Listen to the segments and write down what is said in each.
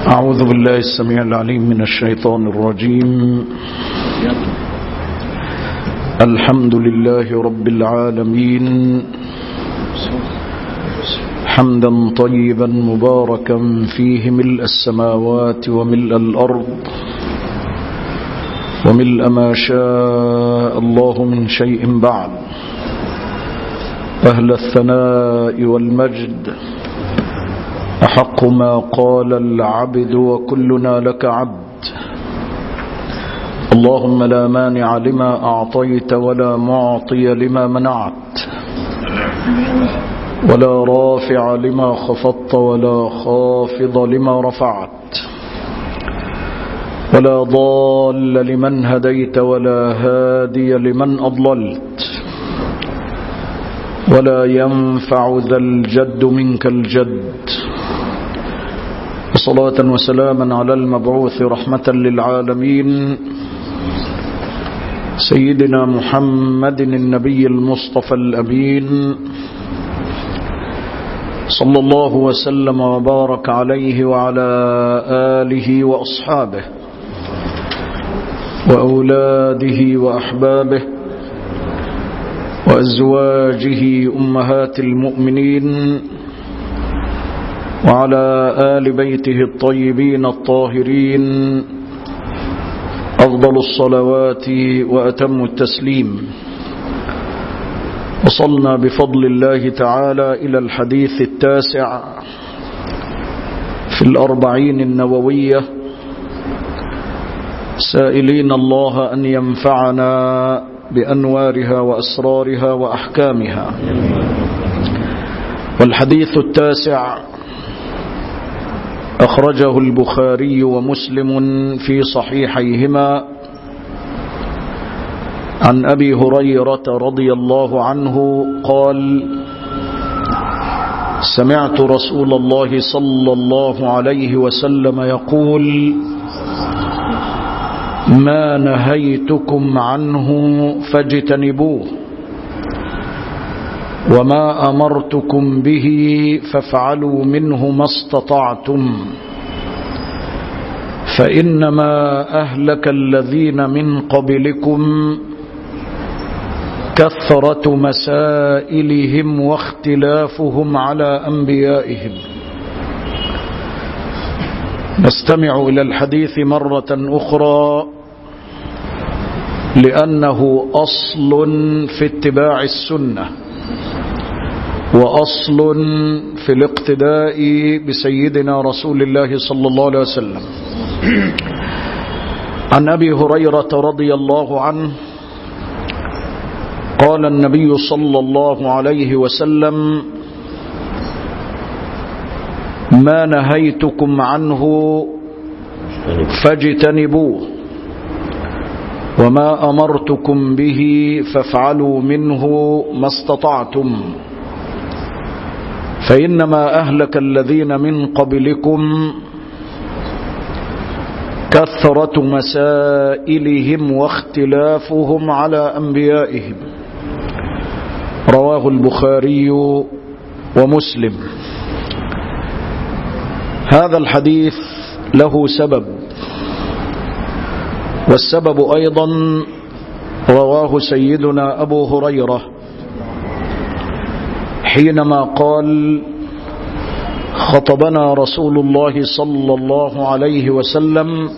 أعوذ بالله السميع العليم من الشيطان الرجيم الحمد لله رب العالمين حمدا طيبا مباركا فيه ملء السماوات وملء الأرض وملء ما شاء الله من شيء بعد أهل الثناء والمجد أحق ما قال العبد وكلنا لك عبد اللهم لا مانع لما أعطيت ولا معطي لما منعت ولا رافع لما خفضت ولا خافض لما رفعت ولا ضال لمن هديت ولا هادي لمن أضللت ولا ينفع ذا الجد منك الجد صلاة وسلاما على المبعوث رحمة للعالمين سيدنا محمد النبي المصطفى الأمين صلى الله وسلم وبارك عليه وعلى آله وأصحابه وأولاده وأحبابه وأزواجه أمهات المؤمنين وعلى آل بيته الطيبين الطاهرين أفضل الصلوات وأتم التسليم وصلنا بفضل الله تعالى إلى الحديث التاسع في الأربعين النووية سائلين الله أن ينفعنا بأنوارها وأسرارها وأحكامها والحديث التاسع أخرجه البخاري ومسلم في صحيحيهما عن أبي هريرة رضي الله عنه قال سمعت رسول الله صلى الله عليه وسلم يقول ما نهيتكم عنه فاجتنبوه وما أمرتكم به فافعلوا منه ما استطعتم فإنما أهلك الذين من قبلكم كثرة مسائلهم واختلافهم على أنبيائهم نستمع إلى الحديث مرة أخرى لأنه أصل في اتباع السنة وأصل في الاقتداء بسيدنا رسول الله صلى الله عليه وسلم عن أبي هريرة رضي الله عنه قال النبي صلى الله عليه وسلم ما نهيتكم عنه فاجتنبوه وما أمرتكم به فافعلوا منه ما استطعتم فإنما أهلك الذين من قبلكم كثرة مسائلهم واختلافهم على أنبيائهم رواه البخاري ومسلم هذا الحديث له سبب والسبب أيضا رواه سيدنا أبو هريرة حينما قال خطبنا رسول الله صلى الله عليه وسلم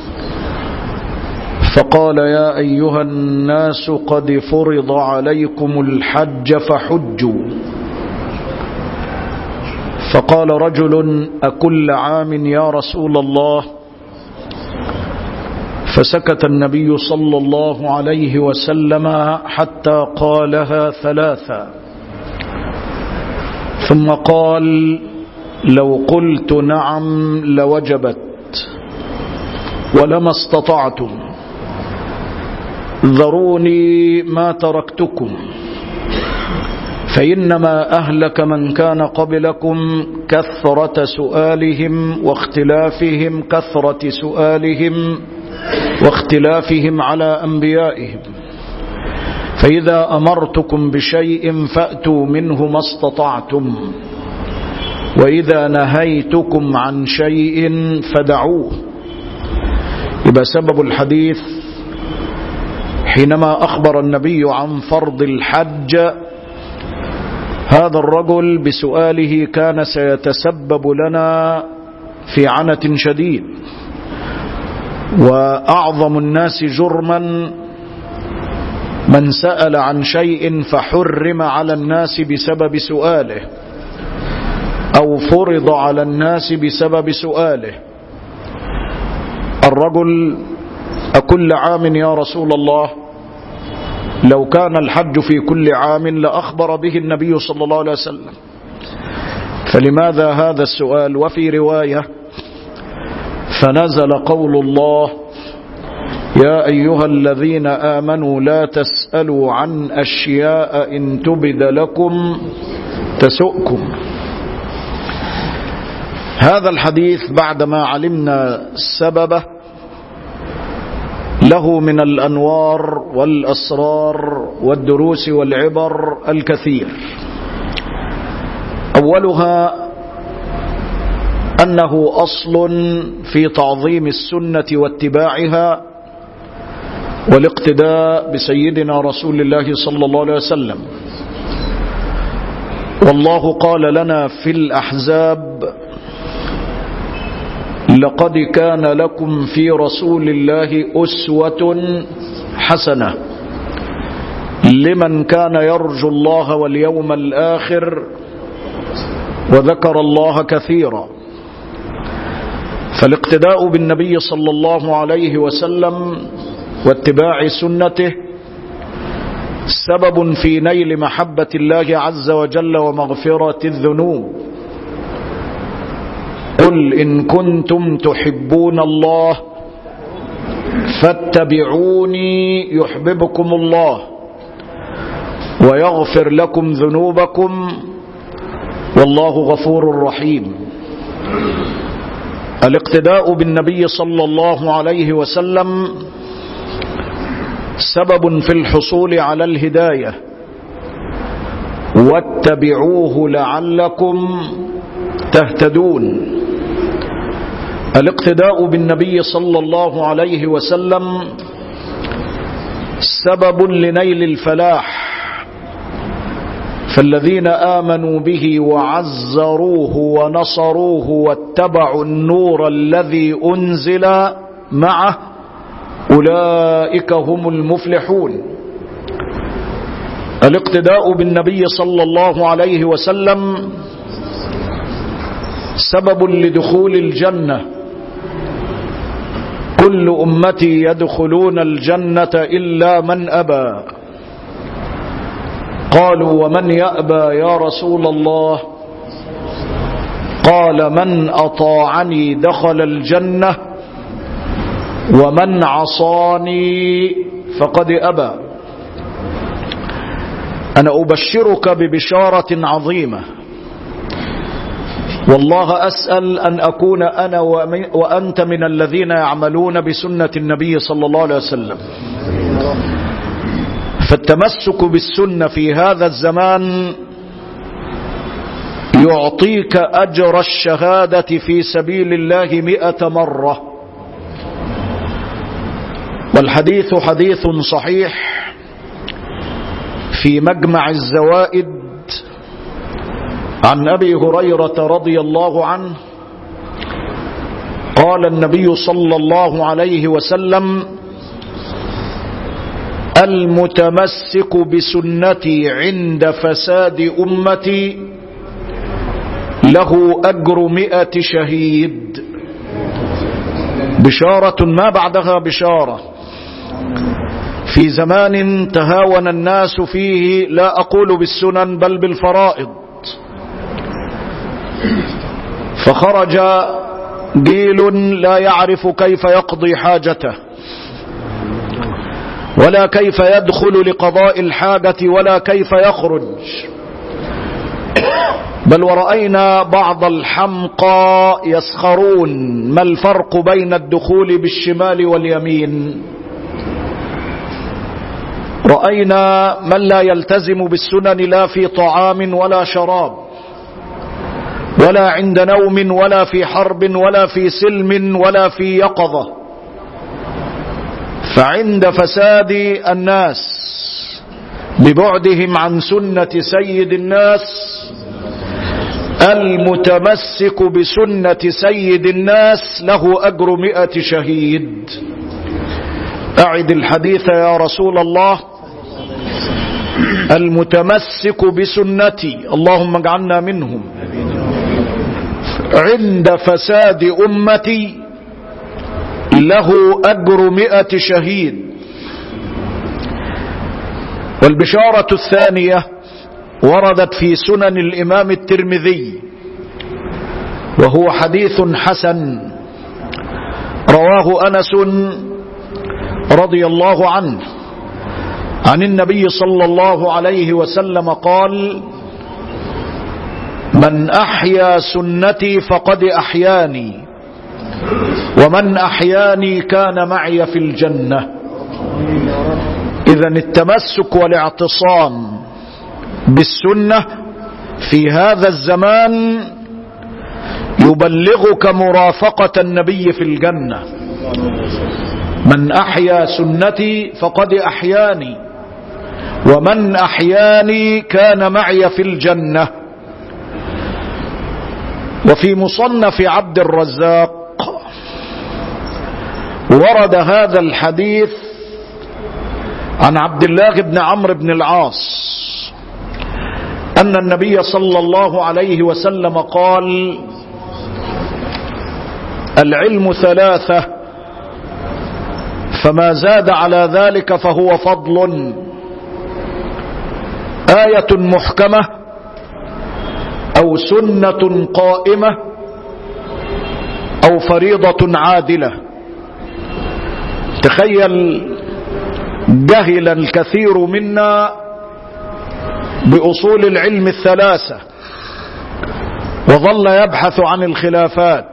فقال يا أيها الناس قد فرض عليكم الحج فحجوا فقال رجل أكل عام يا رسول الله فسكت النبي صلى الله عليه وسلم حتى قالها ثلاثا ثم قال لو قلت نعم لوجبت ولما استطعتم ذروني ما تركتكم فإنما أهلك من كان قبلكم كثرة سؤالهم واختلافهم كثرة سؤالهم واختلافهم على أنبيائهم فإذا أمرتكم بشيء فأتوا منه ما استطعتم وإذا نهيتكم عن شيء فدعوه يبقى سبب الحديث حينما أخبر النبي عن فرض الحج هذا الرجل بسؤاله كان سيتسبب لنا في عنة شديد وأعظم الناس جرما من سأل عن شيء فحرم على الناس بسبب سؤاله أو فرض على الناس بسبب سؤاله الرجل أكل عام يا رسول الله لو كان الحج في كل عام لأخبر به النبي صلى الله عليه وسلم فلماذا هذا السؤال وفي رواية فنزل قول الله يا أيها الذين آمنوا لا تسألوا عن أشياء إن تبد لكم تسؤكم هذا الحديث بعدما علمنا سببه له من الأنوار والأسرار والدروس والعبر الكثير أولها أنه أصل في تعظيم السنة واتباعها والاقتداء بسيدنا رسول الله صلى الله عليه وسلم والله قال لنا في الأحزاب لقد كان لكم في رسول الله أسوة حسنة لمن كان يرجو الله واليوم الآخر وذكر الله كثيرا فالاقتداء بالنبي صلى الله عليه وسلم واتباع سنته سبب في نيل محبة الله عز وجل ومغفرة الذنوب قل إن كنتم تحبون الله فاتبعوني يحببكم الله ويغفر لكم ذنوبكم والله غفور رحيم الاقتداء بالنبي صلى الله عليه وسلم سبب في الحصول على الهداية واتبعوه لعلكم تهتدون الاقتداء بالنبي صلى الله عليه وسلم سبب لنيل الفلاح فالذين آمنوا به وعزروه ونصروه واتبعوا النور الذي أنزل معه أولئك هم المفلحون الاقتداء بالنبي صلى الله عليه وسلم سبب لدخول الجنة كل أمتي يدخلون الجنة إلا من أبى قالوا ومن يأبى يا رسول الله قال من أطاعني دخل الجنة ومن عصاني فقد أبى أنا أبشرك ببشارة عظيمة والله أسأل أن أكون أنا وأنت من الذين يعملون بسنة النبي صلى الله عليه وسلم فالتمسك بالسنة في هذا الزمان يعطيك أجر الشهادة في سبيل الله مئة مرة والحديث حديث صحيح في مجمع الزوائد عن أبي هريرة رضي الله عنه قال النبي صلى الله عليه وسلم المتمسك بسنتي عند فساد أمتي له أجر مئة شهيد بشارة ما بعدها بشارة في زمان تهاون الناس فيه لا أقول بالسنن بل بالفرائض فخرج جيل لا يعرف كيف يقضي حاجته ولا كيف يدخل لقضاء الحاجة ولا كيف يخرج بل ورأينا بعض الحمقى يسخرون ما الفرق بين الدخول بالشمال واليمين رأينا من لا يلتزم بالسنن لا في طعام ولا شراب ولا عند نوم ولا في حرب ولا في سلم ولا في يقظة فعند فساد الناس ببعدهم عن سنة سيد الناس المتمسك بسنة سيد الناس له أجر مئة شهيد أعد الحديث يا رسول الله المتمسك بسنتي اللهم اجعلنا منهم عند فساد أمتي له أجر مئة شهيد والبشارة الثانية وردت في سنن الإمام الترمذي وهو حديث حسن رواه أنس رضي الله عنه عن النبي صلى الله عليه وسلم قال من أحيا سنتي فقد أحياني ومن أحياني كان معي في الجنة إذا التمسك والاعتصام بالسنة في هذا الزمان يبلغك مرافقة النبي في الجنة من أحيا سنتي فقد أحياني ومن أحياني كان معي في الجنة وفي مصنف عبد الرزاق ورد هذا الحديث عن عبد الله بن عمرو بن العاص أن النبي صلى الله عليه وسلم قال العلم ثلاثة فما زاد على ذلك فهو فضل آية محكمة أو سنة قائمة أو فريضة عادلة تخيل جهل الكثير منا بأصول العلم الثلاثة وظل يبحث عن الخلافات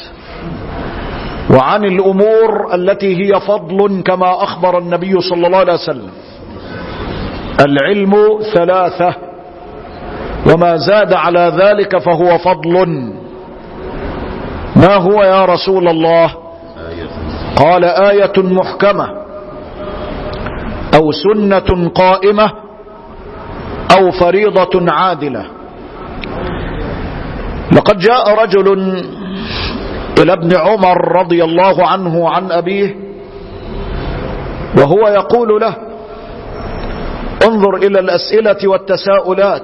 وعن الأمور التي هي فضل كما أخبر النبي صلى الله عليه وسلم العلم ثلاثة وما زاد على ذلك فهو فضل ما هو يا رسول الله قال آية محكمة أو سنة قائمة أو فريضة عادلة لقد جاء رجل إلى ابن عمر رضي الله عنه عن أبيه وهو يقول له انظر إلى الأسئلة والتساؤلات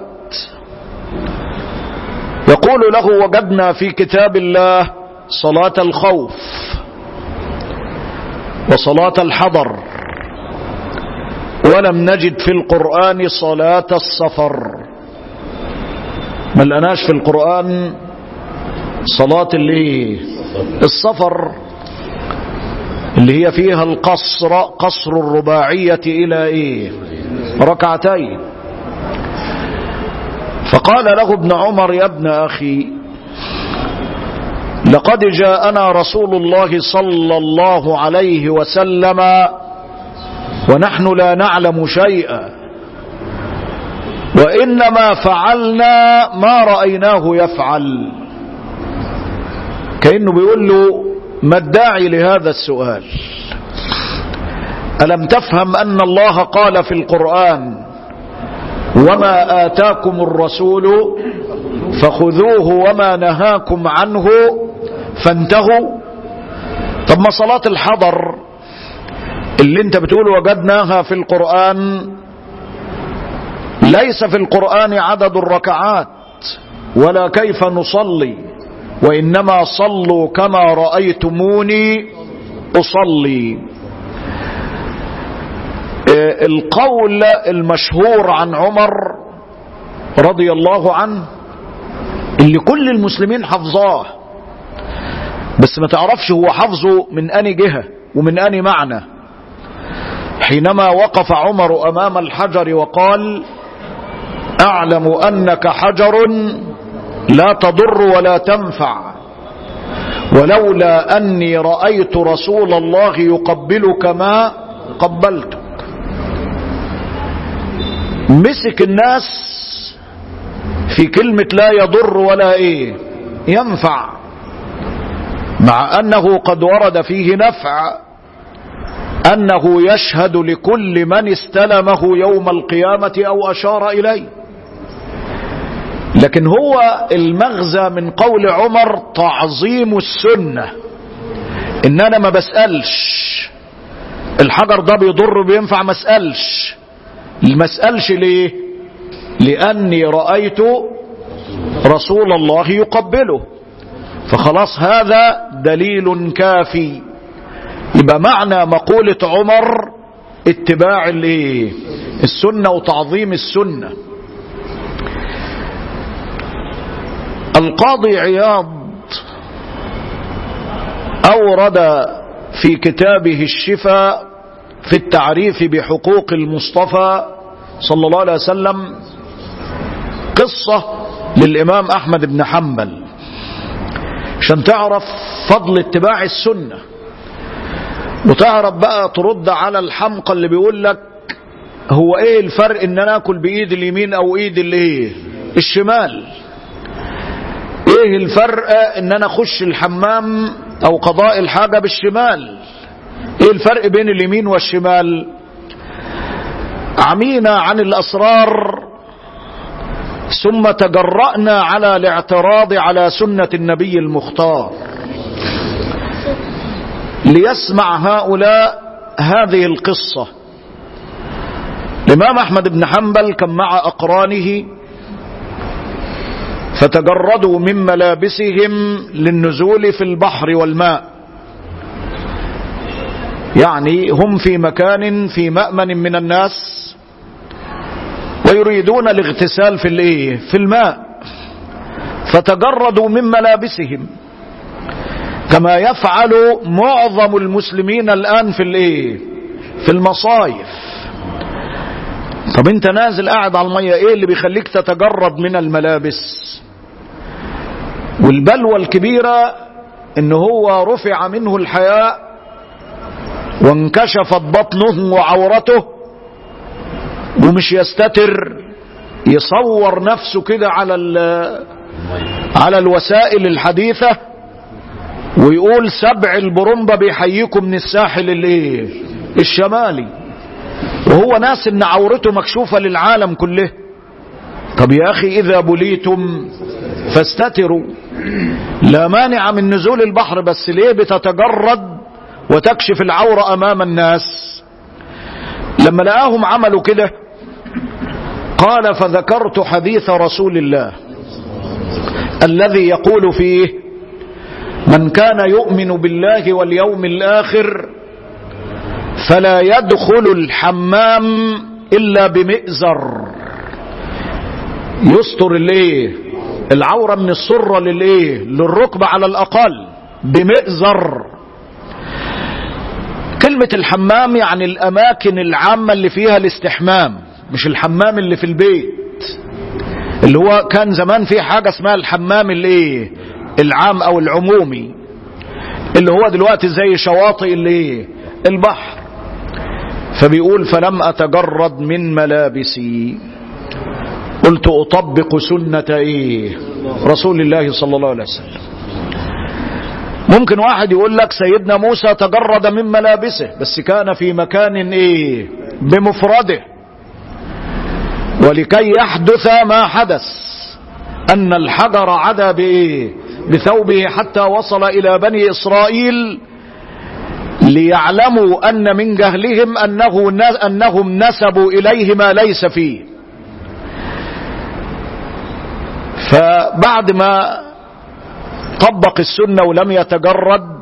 يقول له وجدنا في كتاب الله صلاة الخوف وصلاة الحضر ولم نجد في القرآن صلاة السفر ما لقناش في القرآن صلاة اللي السفر اللي هي فيها القصر قصر الرباعية إلى إيه ركعتين فقال له ابن عمر يا ابن أخي لقد جاءنا رسول الله صلى الله عليه وسلم ونحن لا نعلم شيئا وإنما فعلنا ما رأيناه يفعل كأنه بيقول له ما الداعي لهذا السؤال ألم تفهم أن الله قال في القرآن وما آتاكم الرسول فخذوه وما نهاكم عنه فانتهوا طب ما صلاة الحضر اللي انت بتقول وجدناها في القرآن ليس في القرآن عدد الركعات ولا كيف نصلي وإنما صلوا كما رأيتموني أصلي القول المشهور عن عمر رضي الله عنه اللي كل المسلمين حفظاه بس ما تعرفش هو حفظه من أني جهة ومن أني معنى حينما وقف عمر أمام الحجر وقال أعلم أنك حجر لا تضر ولا تنفع ولولا أني رأيت رسول الله يقبلك ما قبلتك مسك الناس في كلمة لا يضر ولا ايه ينفع مع أنه قد ورد فيه نفع أنه يشهد لكل من استلمه يوم القيامة أو أشار إليه لكن هو المغزى من قول عمر تعظيم السنة إن أنا ما بسألش الحجر ده بيضر بينفع ما اسألش ما اسألش ليه لأني رأيت رسول الله يقبله فخلاص هذا دليل كافي يبقى معنى مقولة عمر اتباع الايه السنة وتعظيم السنة القاضي عياض أورد في كتابه الشفاء في التعريف بحقوق المصطفى صلى الله عليه وسلم قصة للإمام أحمد بن حنبل عشان تعرف فضل اتباع السنة وتعرف بقى ترد على الحمقى اللي بيقول لك هو ايه الفرق ان انا اكل بايد اليمين او ايد الايه الشمال ايه الفرق ان انا اخش الحمام او قضاء الحاجة بالشمال ايه الفرق بين اليمين والشمال عمينا عن الاسرار ثم تجرأنا على الاعتراض على سنة النبي المختار ليسمع هؤلاء هذه القصة الإمام أحمد بن حنبل كان مع أقرانه فتجردوا من ملابسهم للنزول في البحر والماء يعني هم في مكان في مأمن من الناس ويريدون الاغتسال في الايه في الماء فتجردوا من ملابسهم كما يفعل معظم المسلمين الآن في الايه في المصايف طب انت نازل قاعد على المية ايه اللي بيخليك تتجرد من الملابس والبلوى الكبيرة ان هو رفع منه الحياء وانكشفت بطنه وعورته ومش يستتر يصور نفسه كده على على الوسائل الحديثة ويقول سبع البرمبة بيحييكم من الساحل الايه الشمالي وهو ناس ان عورته مكشوفة للعالم كله طب يا اخي اذا بليتم فاستتروا لا مانع من نزول البحر بس ليه بتتجرد وتكشف العورة امام الناس لما لقاهم عملوا كده قال فذكرت حديث رسول الله الذي يقول فيه من كان يؤمن بالله واليوم الآخر فلا يدخل الحمام إلا بمئزر يستر الايه العورة من السرة للايه للركبة على الأقل بمئزر كلمة الحمام يعني الأماكن العامة اللي فيها الاستحمام مش الحمام اللي في البيت اللي هو كان زمان في حاجة اسمها الحمام الايه العام او العمومي اللي هو دلوقتي زي شواطئ الايه البحر فبيقول فلم اتجرد من ملابسي قلت اطبق سنة ايه رسول الله صلى الله عليه وسلم ممكن واحد يقول لك سيدنا موسى تجرد من ملابسه بس كان في مكان ايه بمفرده ولكي يحدث ما حدث أن الحجر عدا بإيه بثوبه حتى وصل إلى بني إسرائيل ليعلموا أن من جهلهم أنه أنهم نسبوا إليه ما ليس فيه فبعد ما طبق السنة ولم يتجرد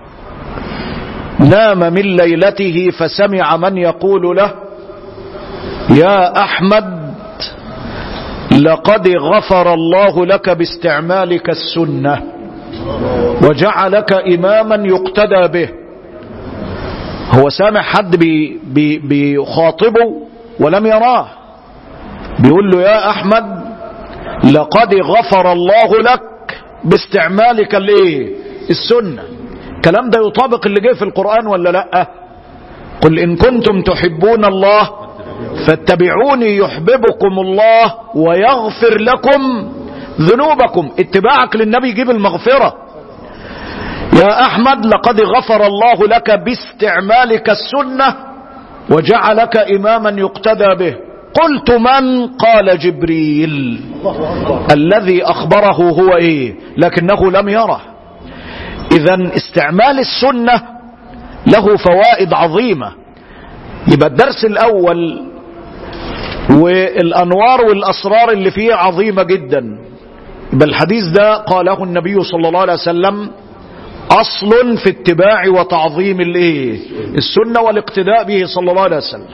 نام من ليلته فسمع من يقول له يا أحمد لقد غفر الله لك باستعمالك السنة وجعلك إماما يقتدى به هو سامع حد بي بي بيخاطبه ولم يراه بيقول له يا أحمد لقد غفر الله لك باستعمالك الايه السنة الكلام ده يطابق اللي جه في القرآن ولا لا قل إن كنتم تحبون الله فاتبعوني يحببكم الله ويغفر لكم ذنوبكم اتباعك للنبي يجيب المغفرة يا أحمد لقد غفر الله لك باستعمالك السنة وجعلك إماما يقتدى به قلت من قال جبريل الذي أخبره هو إيه لكنه لم يره إذا استعمال السنة له فوائد عظيمة يبقى الدرس الأول والأنوار والأسرار اللي فيه عظيمة جدا يبقى الحديث ده قاله النبي صلى الله عليه وسلم أصل في اتباع وتعظيم الايه السنة والاقتداء به صلى الله عليه وسلم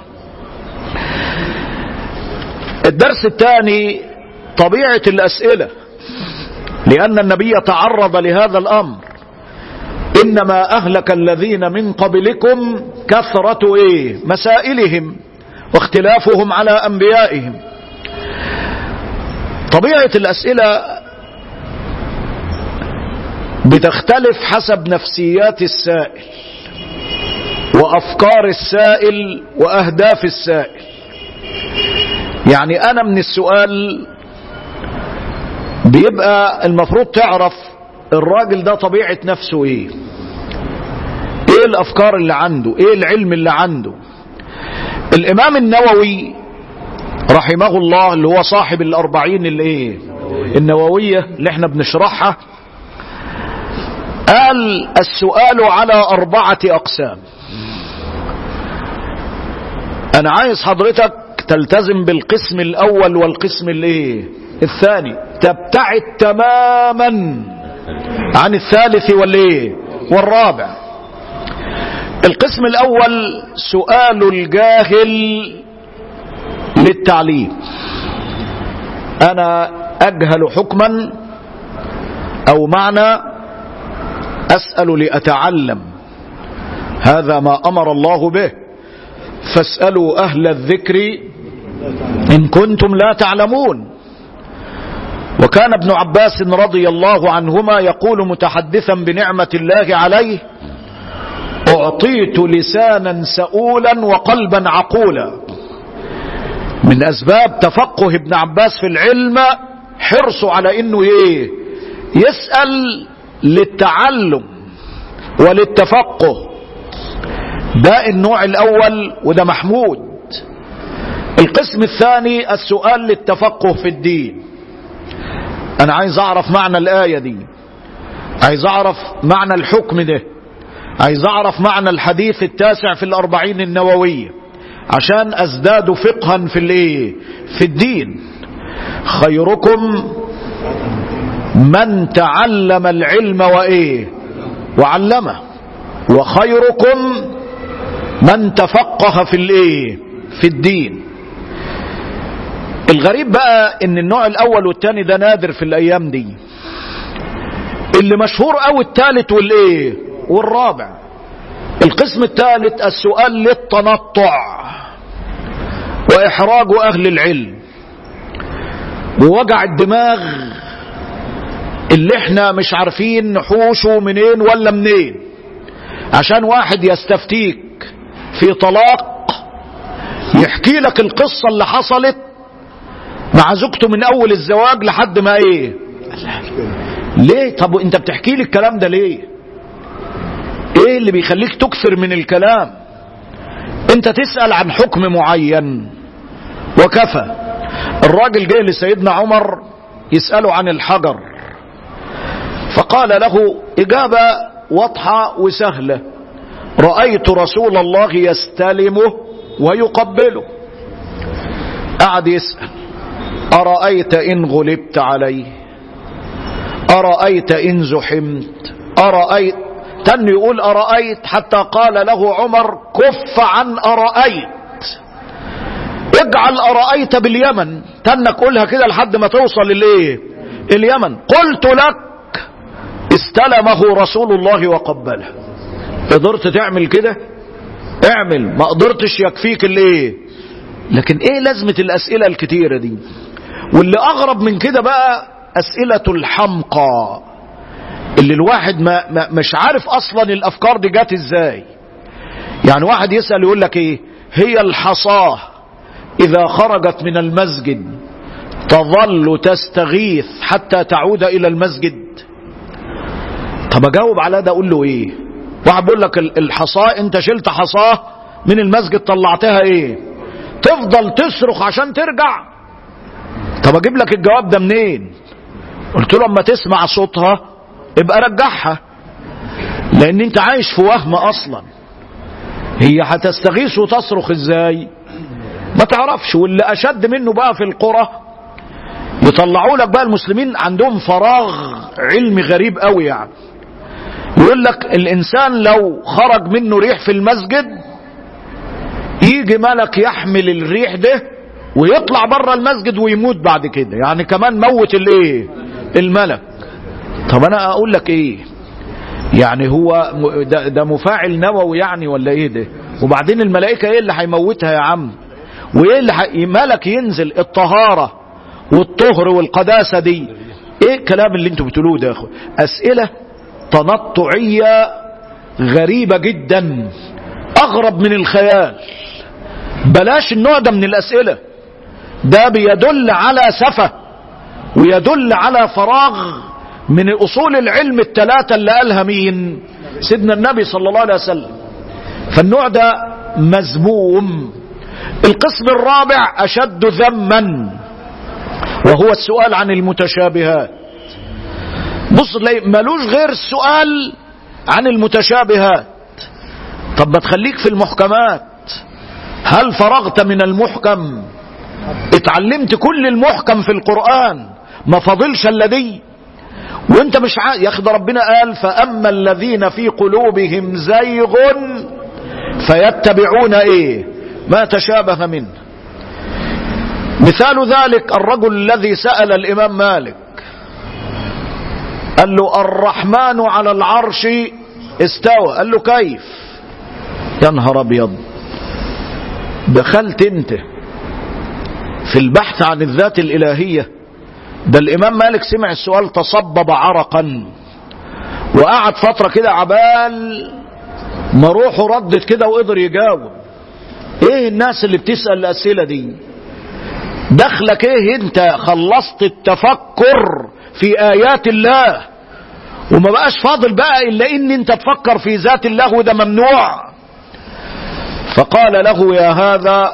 الدرس الثاني طبيعة الأسئلة لأن النبي تعرض لهذا الأمر إنما أهلك الذين من قبلكم كثرة إيه مسائلهم واختلافهم على أنبيائهم طبيعة الأسئلة بتختلف حسب نفسيات السائل وأفكار السائل وأهداف السائل يعني أنا من السؤال بيبقى المفروض تعرف الراجل ده طبيعة نفسه ايه ايه الافكار اللي عنده ايه العلم اللي عنده الامام النووي رحمه الله اللي هو صاحب الاربعين اللي ايه النووية اللي احنا بنشرحها قال السؤال على اربعة اقسام انا عايز حضرتك تلتزم بالقسم الاول والقسم الايه الثاني تبتعد تماما عن الثالث والايه والرابع القسم الاول سؤال الجاهل للتعليم انا اجهل حكما او معنى اسال لاتعلم هذا ما امر الله به فاسالوا اهل الذكر ان كنتم لا تعلمون وكان ابن عباس رضي الله عنهما يقول متحدثا بنعمة الله عليه أعطيت لسانا سؤولا وقلبا عقولا من أسباب تفقه ابن عباس في العلم حرصه على أنه إيه يسأل للتعلم وللتفقه ده النوع الأول وده محمود القسم الثاني السؤال للتفقه في الدين انا عايز اعرف معنى الاية دي عايز اعرف معنى الحكم ده عايز اعرف معنى الحديث التاسع في الاربعين النووية عشان ازداد فقها في الايه في الدين خيركم من تعلم العلم وايه وعلمه وخيركم من تفقه في الايه في الدين الغريب بقى ان النوع الاول والتاني ده نادر في الايام دي اللي مشهور قوي التالت والايه والرابع القسم الثالث السؤال للتنطع واحراج اهل العلم ووجع الدماغ اللي احنا مش عارفين نحوشه منين ولا منين عشان واحد يستفتيك في طلاق يحكي لك القصة اللي حصلت مع زوجته من اول الزواج لحد ما ايه ليه طب انت بتحكي لي الكلام ده ليه ايه اللي بيخليك تكثر من الكلام انت تسأل عن حكم معين وكفى الراجل جاي لسيدنا عمر يسأله عن الحجر فقال له اجابة واضحة وسهلة رأيت رسول الله يستلمه ويقبله قعد يسأل أرأيت إن غلبت عليه أرأيت إن زحمت أرأيت تن يقول أرأيت حتى قال له عمر كف عن أرأيت اجعل أرأيت باليمن تنك قولها كده لحد ما توصل للإيه اليمن قلت لك استلمه رسول الله وقبله قدرت تعمل كده اعمل ما قدرتش يكفيك الايه لكن ايه لازمة الاسئلة الكتيرة دي واللي اغرب من كده بقى اسئلة الحمقى اللي الواحد ما, ما مش عارف اصلا الافكار دي جات ازاي يعني واحد يسأل يقول لك ايه هي الحصاة اذا خرجت من المسجد تظل تستغيث حتى تعود الى المسجد طب اجاوب على ده اقول له ايه واحد بيقول لك الحصاه انت شلت حصاه من المسجد طلعتها ايه تفضل تصرخ عشان ترجع طب اجيب لك الجواب ده منين قلت له اما تسمع صوتها ابقى رجعها لان انت عايش في وهم اصلا هي هتستغيث وتصرخ ازاي ما تعرفش واللي اشد منه بقى في القرى يطلعوا لك بقى المسلمين عندهم فراغ علمي غريب قوي يعني يقول لك الانسان لو خرج منه ريح في المسجد يجي ملك يحمل الريح ده ويطلع بره المسجد ويموت بعد كده يعني كمان موت الايه الملك طب انا اقول لك ايه يعني هو ده, ده مفاعل نووي يعني ولا ايه ده وبعدين الملائكة ايه اللي هيموتها يا عم وايه اللي حي... ملك ينزل الطهارة والطهر والقداسة دي ايه الكلام اللي انتوا بتقولوه ده يا اخو اسئلة تنطعية غريبة جدا اغرب من الخيال بلاش النوع ده من الاسئلة ده بيدل على سفة ويدل على فراغ من اصول العلم الثلاثة اللي قالها مين سيدنا النبي صلى الله عليه وسلم فالنوع ده مذموم القسم الرابع اشد ذما وهو السؤال عن المتشابهات بص ملوش غير السؤال عن المتشابهات طب ما تخليك في المحكمات هل فرغت من المحكم اتعلمت كل المحكم في القرآن ما فاضلش الا دي وانت مش ع... يا اخي ده ربنا قال فاما الذين في قلوبهم زيغ فيتبعون ايه ما تشابه منه مثال ذلك الرجل الذي سأل الامام مالك قال له الرحمن على العرش استوى قال له كيف يا نهار ابيض دخلت انت في البحث عن الذات الالهيه ده الامام مالك سمع السؤال تصبب عرقا وقعد فترة كده عبال ما روحه ردت كده وقدر يجاوب ايه الناس اللي بتسأل الاسئلة دي دخلك ايه انت خلصت التفكر في ايات الله وما بقاش فاضل بقى الا ان انت تفكر في ذات الله وده ممنوع فقال له يا هذا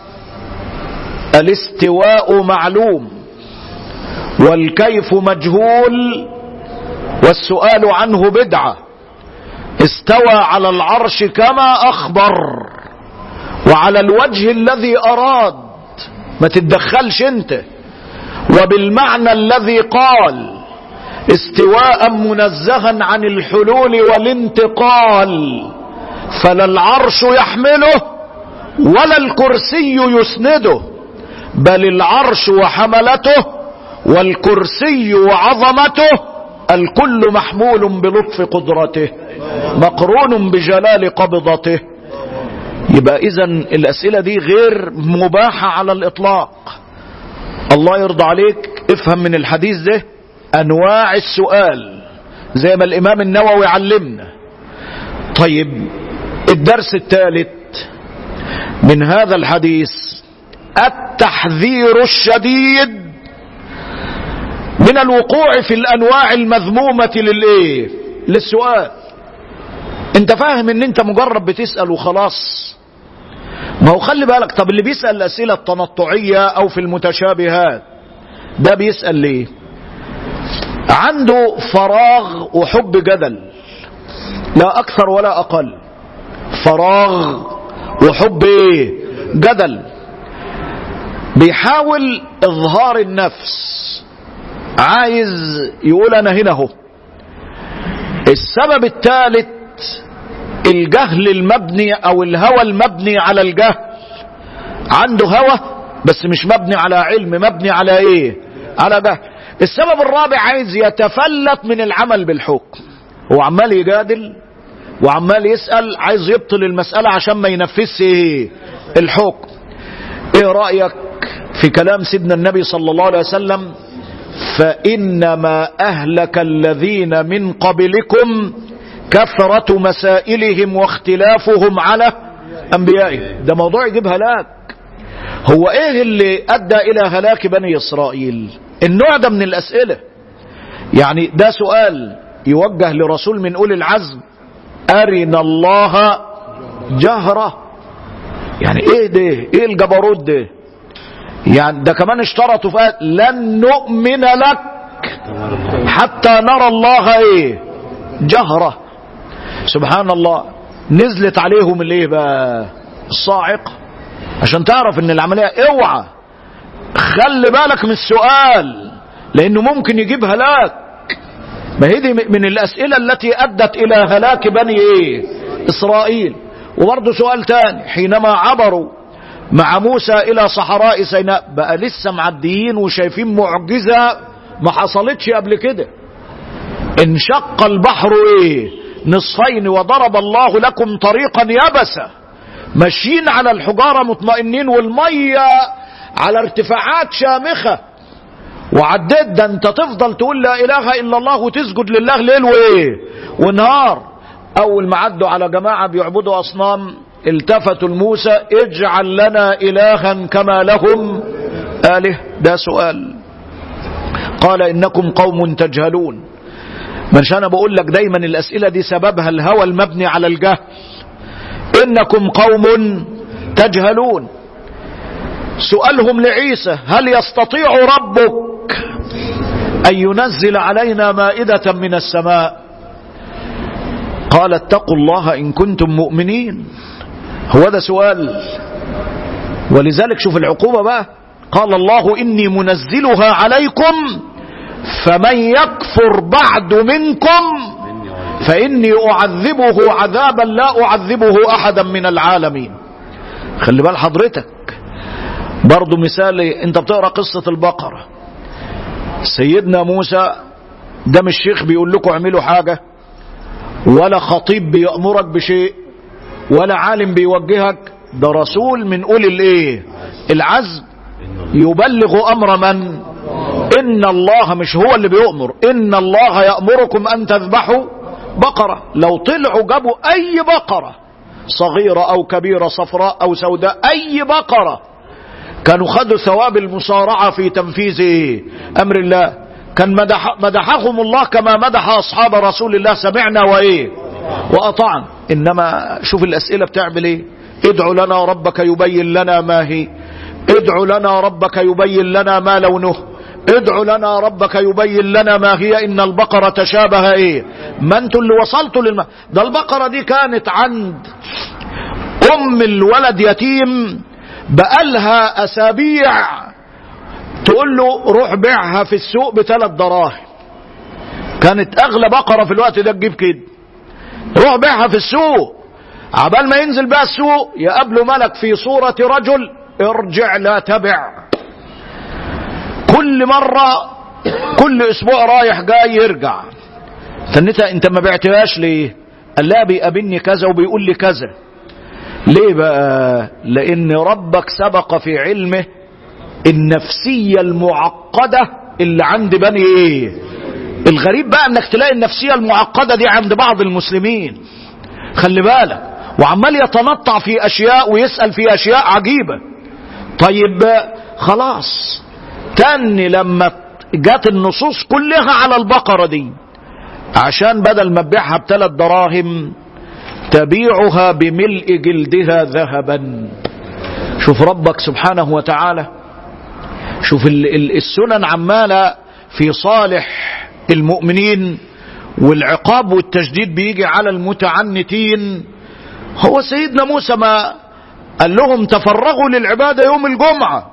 الاستواء معلوم والكيف مجهول والسؤال عنه بدعة استوى على العرش كما أخبر وعلى الوجه الذي أراد ما تتدخلش انت وبالمعنى الذي قال استواء منزها عن الحلول والانتقال فلا العرش يحمله ولا الكرسي يسنده بل العرش وحملته والكرسي وعظمته الكل محمول بلطف قدرته مقرون بجلال قبضته يبقى اذا الاسئله دي غير مباحه على الاطلاق الله يرضى عليك افهم من الحديث ده انواع السؤال زي ما الامام النووي علمنا طيب الدرس الثالث من هذا الحديث التحذير الشديد من الوقوع في الانواع المذمومة للايه للسؤال انت فاهم ان انت مجرد بتسأل وخلاص ما هو خلي بالك طب اللي بيسأل الاسئلة التنطعية او في المتشابهات ده بيسأل ليه عنده فراغ وحب جدل لا اكثر ولا اقل فراغ وحب ايه جدل بيحاول اظهار النفس عايز يقول انا هنا اهو السبب الثالث الجهل المبني او الهوى المبني على الجهل عنده هوى بس مش مبني على علم مبني على ايه على جهل السبب الرابع عايز يتفلت من العمل بالحكم هو عمال يجادل وعمال يسأل عايز يبطل المسألة عشان ما ينفذش ايه الحكم ايه رأيك في كلام سيدنا النبي صلى الله عليه وسلم فإنما أهلك الذين من قبلكم كثرة مسائلهم واختلافهم على أنبيائهم ده موضوع يجيبها لك هو ايه اللي ادى الى هلاك بني اسرائيل النوع ده من الاسئلة يعني ده سؤال يوجه لرسول من اولي العزم ارنا الله جهرة يعني ايه ده ايه الجبروت ده يعني ده كمان اشترطوا في لن نؤمن لك حتى نرى الله ايه جهرة سبحان الله نزلت عليهم الايه بقى الصاعقة عشان تعرف ان العملية اوعى خلي بالك من السؤال لانه ممكن يجيب هلاك ما هي دي من الاسئلة التي ادت الى هلاك بني ايه اسرائيل وبرضه سؤال تاني حينما عبروا مع موسى الى صحراء سيناء بقى لسه معديين وشايفين معجزة ما حصلتش قبل كده انشق البحر ايه نصفين وضرب الله لكم طريقا يبسا ماشيين على الحجارة مطمئنين والمية على ارتفاعات شامخة وعديت ده انت تفضل تقول لا اله الا الله وتسجد لله ليل وايه ونهار اول ما عدوا على جماعة بيعبدوا اصنام التفتوا لموسى اجعل لنا الها كما لهم اله ده سؤال قال انكم قوم تجهلون مش انا بقول لك دايما الاسئلة دي سببها الهوى المبني على الجهل انكم قوم تجهلون سؤالهم لعيسى هل يستطيع ربك ان ينزل علينا مائدة من السماء قال اتقوا الله ان كنتم مؤمنين هو ده سؤال ولذلك شوف العقوبة بقى قال الله اني منزلها عليكم فمن يكفر بعد منكم فاني اعذبه عذابا لا اعذبه احدا من العالمين خلي بال حضرتك برضو مثال انت بتقرا قصة البقرة سيدنا موسى ده مش شيخ بيقول لكم اعملوا حاجة ولا خطيب بيأمرك بشيء ولا عالم بيوجهك ده رسول من اولي الايه العزم يبلغ امر من ان الله مش هو اللي بيؤمر ان الله يأمركم ان تذبحوا بقرة لو طلعوا جابوا اي بقرة صغيرة او كبيرة صفراء او سوداء اي بقرة كانوا خدوا ثواب المصارعة في تنفيذ امر الله كان مدح مدحهم الله كما مدح اصحاب رسول الله سمعنا وايه واطعنا انما شوف الاسئلة بتعمل ايه ادعوا لنا ربك يبين لنا ما هي ادعوا لنا ربك يبين لنا ما لونه ادعوا لنا ربك يبين لنا ما هي ان البقرة تشابه ايه ما انتوا اللي وصلتوا للم ده البقرة دي كانت عند ام الولد يتيم بقالها اسابيع تقول له روح بيعها في السوق بثلاث دراهم كانت اغلى بقرة في الوقت ده تجيب كده روح بيعها في السوق عبال ما ينزل بقى السوق يقابله ملك في صورة رجل ارجع لا تبع كل مرة كل اسبوع رايح جاي يرجع فانت انت ما بعتهاش ليه قال لا بيقابلني كذا وبيقول لي كذا ليه بقى لان ربك سبق في علمه النفسية المعقدة اللي عند بني ايه الغريب بقى انك تلاقي النفسية المعقدة دي عند بعض المسلمين خلي بالك وعمال يتنطع في اشياء ويسأل في اشياء عجيبة طيب خلاص تاني لما جات النصوص كلها على البقرة دي عشان بدل ما تبيعها بثلاث دراهم تبيعها بملء جلدها ذهبا شوف ربك سبحانه وتعالى شوف السنن عمالة في صالح المؤمنين والعقاب والتجديد بيجي على المتعنتين هو سيدنا موسى ما قال لهم تفرغوا للعبادة يوم الجمعة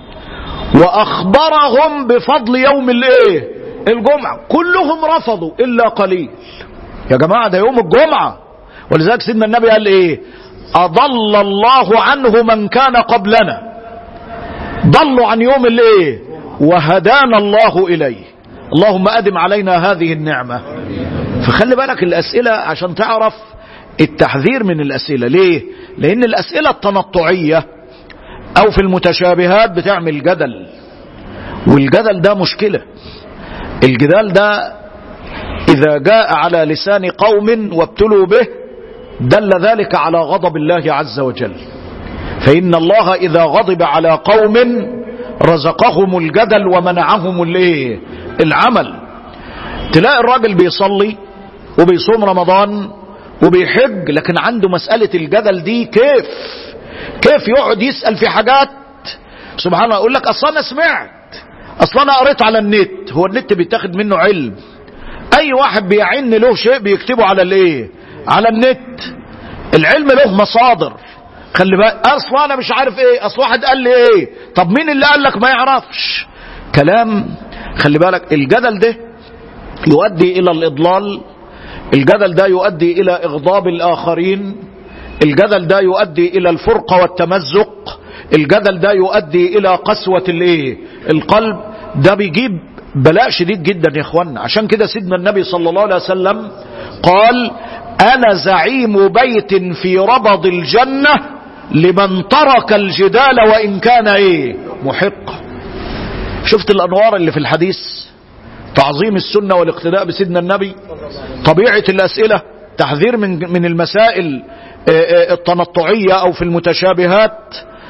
واخبرهم بفضل يوم الايه الجمعة كلهم رفضوا الا قليل يا جماعة ده يوم الجمعة ولذلك سيدنا النبي قال ايه اضل الله عنه من كان قبلنا ضلوا عن يوم الايه وهدانا الله اليه اللهم ادم علينا هذه النعمة فخلي بالك الاسئلة عشان تعرف التحذير من الاسئلة ليه لان الاسئلة التنطعية او في المتشابهات بتعمل جدل والجدل ده مشكلة الجدال ده اذا جاء على لسان قوم وابتلوا به دل ذلك على غضب الله عز وجل فإن الله إذا غضب على قوم رزقهم الجدل ومنعهم الايه العمل تلاقي الراجل بيصلي وبيصوم رمضان وبيحج لكن عنده مسألة الجدل دي كيف كيف يقعد يسأل في حاجات سبحان الله يقول لك اصلا انا سمعت اصلا انا قريت على النت هو النت بيتاخد منه علم اي واحد بيعن له شيء بيكتبه على الايه على النت العلم له مصادر خلي بالك اصلا انا مش عارف ايه اصل واحد قال لي ايه طب مين اللي قال لك ما يعرفش كلام خلي بالك الجدل ده يؤدي الى الاضلال الجدل ده يؤدي الى اغضاب الاخرين الجدل ده يؤدي الى الفرقه والتمزق الجدل ده يؤدي الى قسوه الايه القلب ده بيجيب بلاء شديد جدا يا اخوانا عشان كده سيدنا النبي صلى الله عليه وسلم قال انا زعيم بيت في ربض الجنه لمن ترك الجدال وان كان ايه محق شفت الانوار اللي في الحديث تعظيم السنه والاقتداء بسيدنا النبي طبيعه الاسئله تحذير من من المسائل التنطعيه او في المتشابهات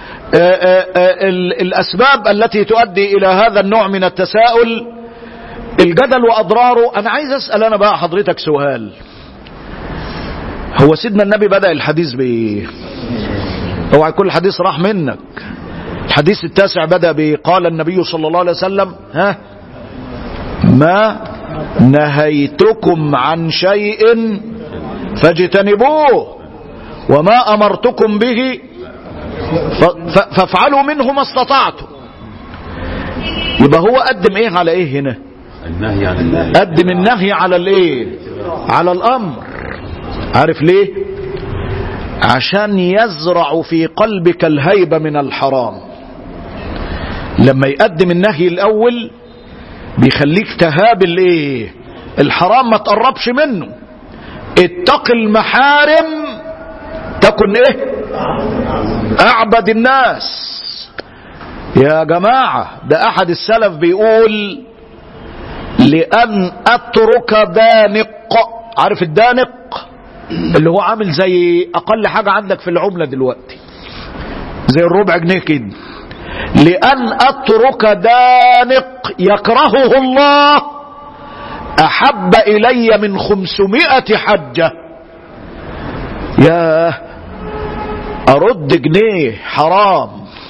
الاسباب التي تؤدي الى هذا النوع من التساؤل الجدل واضراره انا عايز اسال انا بقى حضرتك سؤال هو سيدنا النبي بدا الحديث بايه اوعى كل حديث راح منك الحديث التاسع بدا بايه قال النبي صلى الله عليه وسلم ها ما نهيتكم عن شيء فاجتنبوه وما امرتكم به فافعلوا منه ما استطعتم يبقى هو قدم ايه على ايه هنا النهي عن الله قدم النهي على الايه على الامر عارف ليه عشان يزرع في قلبك الهيبة من الحرام لما يقدم النهي الاول بيخليك تهاب الايه الحرام ما تقربش منه اتق المحارم تكن ايه اعبد الناس يا جماعة ده احد السلف بيقول لان اترك دانق عارف الدانق اللي هو عامل زي اقل حاجة عندك في العملة دلوقتي زي الربع جنيه كده لان اترك دانق يكرهه الله احب الي من خمسمائة حجة ياه ارد جنيه حرام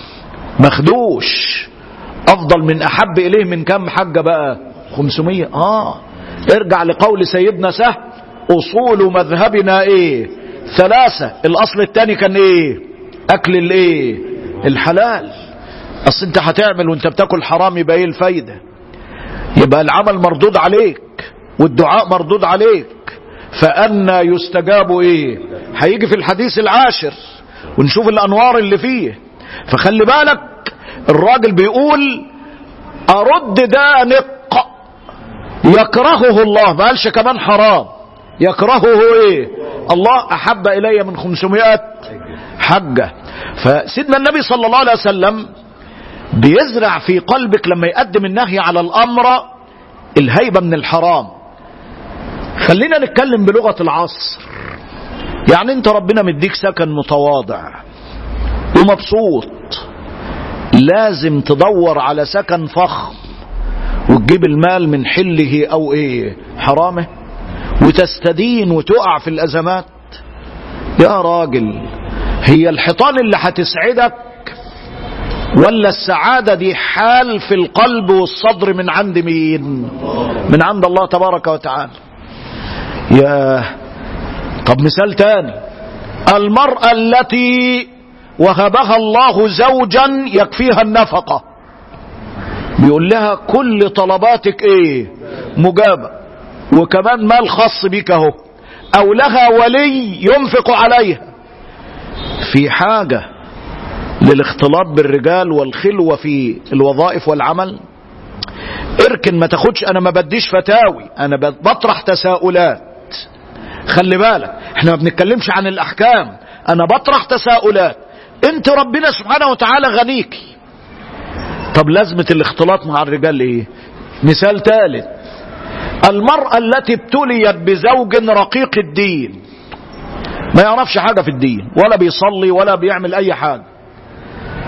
مخدوش افضل من احب اليه من كم حجة بقى خمسمية اه ارجع لقول سيدنا سهل اصول مذهبنا ايه ثلاثة الاصل الثاني كان ايه اكل الايه الحلال اصل انت هتعمل وانت بتاكل حرام يبقى ايه الفايدة يبقى العمل مردود عليك والدعاء مردود عليك فأنا يستجاب ايه هيجي في الحديث العاشر ونشوف الانوار اللي فيه فخلي بالك الراجل بيقول ارد دانق يكرهه الله ما قالش كمان حرام يكرهه ايه الله احب الي من خمسمائة حجة فسيدنا النبي صلى الله عليه وسلم بيزرع في قلبك لما يقدم النهي على الامر الهيبة من الحرام خلينا نتكلم بلغة العصر يعني انت ربنا مديك سكن متواضع ومبسوط لازم تدور على سكن فخم وتجيب المال من حله او ايه حرامه وتستدين وتقع في الازمات يا راجل هي الحيطان اللي هتسعدك ولا السعادة دي حال في القلب والصدر من عند مين من عند الله تبارك وتعالى يا طب مثال تاني المرأة التي وهبها الله زوجا يكفيها النفقة بيقول لها كل طلباتك ايه مجابة وكمان مال خاص بك اهو او لها ولي ينفق عليها في حاجة للاختلاط بالرجال والخلوة في الوظائف والعمل اركن ما تاخدش انا ما بديش فتاوي انا بطرح تساؤلات خلي بالك احنا ما بنتكلمش عن الاحكام انا بطرح تساؤلات انت ربنا سبحانه وتعالى غنيكي طب لازمة الاختلاط مع الرجال ايه مثال ثالث المرأة التي ابتليت بزوج رقيق الدين ما يعرفش حاجة في الدين ولا بيصلي ولا بيعمل اي حاجة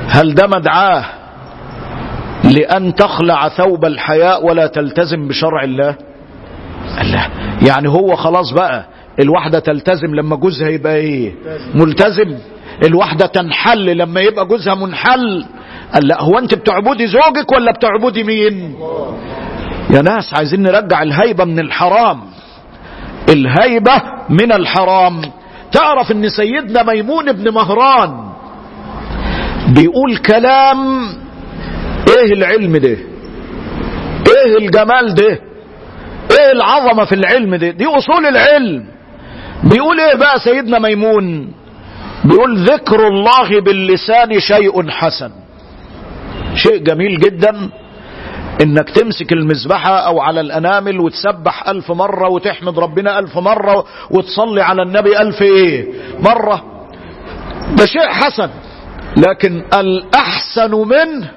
هل ده مدعاه لأن تخلع ثوب الحياء ولا تلتزم بشرع الله الله يعني هو خلاص بقى الواحدة تلتزم لما جوزها يبقى ايه ملتزم الواحدة تنحل لما يبقى جوزها منحل قال لا هو انت بتعبدي زوجك ولا بتعبدي مين يا ناس عايزين نرجع الهيبة من الحرام الهيبة من الحرام تعرف ان سيدنا ميمون بن مهران بيقول كلام ايه العلم ده ايه الجمال ده ايه العظمة في العلم ده دي اصول العلم بيقول ايه بقى سيدنا ميمون بيقول ذكر الله باللسان شيء حسن شيء جميل جدا انك تمسك المذبحة او على الانامل وتسبح الف مرة وتحمد ربنا الف مرة وتصلي على النبي الف ايه مرة ده شيء حسن لكن الاحسن منه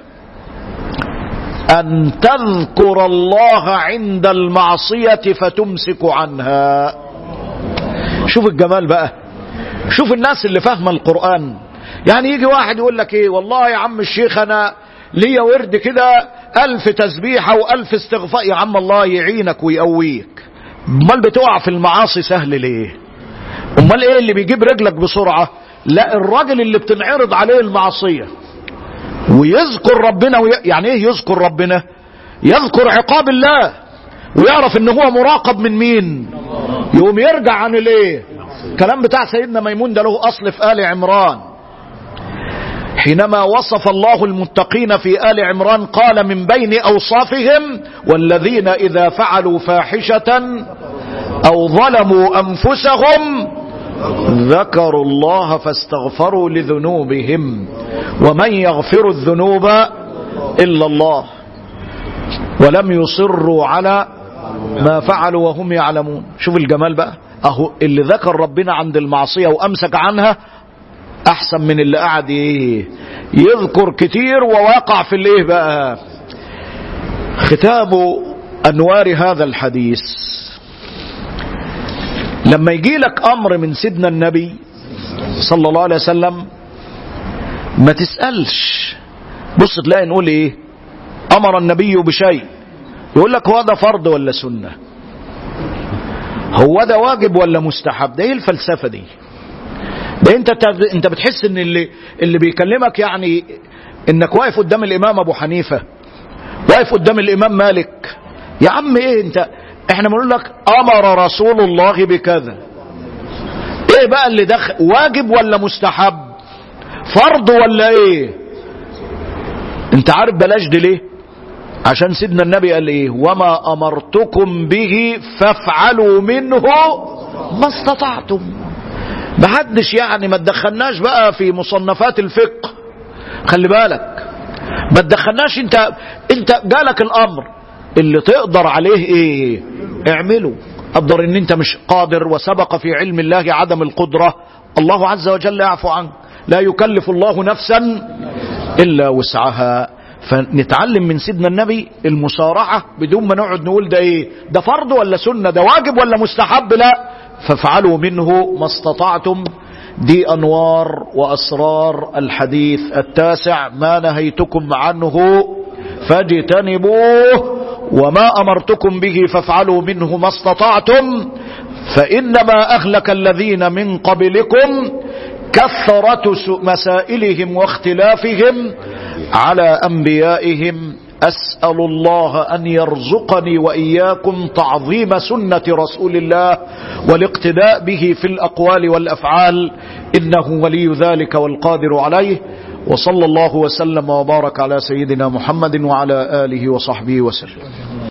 ان تذكر الله عند المعصية فتمسك عنها شوف الجمال بقى شوف الناس اللي فاهمه القرآن يعني يجي واحد يقول لك ايه والله يا عم الشيخ انا ليا ورد كده الف تسبيحة والف استغفار يا عم الله يعينك ويقويك امال بتقع في المعاصي سهل ليه امال ايه اللي بيجيب رجلك بسرعة لا الراجل اللي بتنعرض عليه المعصية ويذكر ربنا وي... يعني ايه يذكر ربنا يذكر عقاب الله ويعرف ان هو مراقب من مين يقوم يرجع عن الايه الكلام بتاع سيدنا ميمون ده له اصل في ال عمران حينما وصف الله المتقين في آل عمران قال من بين أوصافهم والذين إذا فعلوا فاحشة أو ظلموا أنفسهم ذكروا الله فاستغفروا لذنوبهم ومن يغفر الذنوب إلا الله ولم يصروا على ما فعلوا وهم يعلمون شوف الجمال بقى اهو اللي ذكر ربنا عند المعصية وامسك عنها احسن من اللي قعد ايه يذكر كتير وواقع في الايه بقى ختام انوار هذا الحديث لما يجي لك امر من سيدنا النبي صلى الله عليه وسلم ما تسألش بص تلاقي نقول ايه امر النبي بشيء يقول لك هو ده فرض ولا سنة هو ده واجب ولا مستحب ده ايه الفلسفة دي ده انت انت بتحس ان اللي اللي بيكلمك يعني انك واقف قدام الامام ابو حنيفة واقف قدام الامام مالك يا عم ايه انت احنا بنقول لك امر رسول الله بكذا ايه بقى اللي دخل واجب ولا مستحب فرض ولا ايه انت عارف بلاش دي ليه عشان سيدنا النبي قال ايه وما امرتكم به فافعلوا منه ما استطعتم محدش يعني ما تدخلناش بقى في مصنفات الفقه خلي بالك ما تدخلناش انت انت جالك الامر اللي تقدر عليه ايه اعمله قدر ان انت مش قادر وسبق في علم الله عدم القدرة الله عز وجل يعفو عنك لا يكلف الله نفسا الا وسعها فنتعلم من سيدنا النبي المسارعة بدون ما نقعد نقول ده ايه ده فرض ولا سنة ده واجب ولا مستحب لا فافعلوا منه ما استطعتم دي انوار واسرار الحديث التاسع ما نهيتكم عنه فاجتنبوه وما امرتكم به فافعلوا منه ما استطعتم فانما اهلك الذين من قبلكم كثرة مسائلهم واختلافهم على انبيائهم اسال الله ان يرزقني واياكم تعظيم سنه رسول الله والاقتداء به في الاقوال والافعال انه ولي ذلك والقادر عليه وصلى الله وسلم وبارك على سيدنا محمد وعلى اله وصحبه وسلم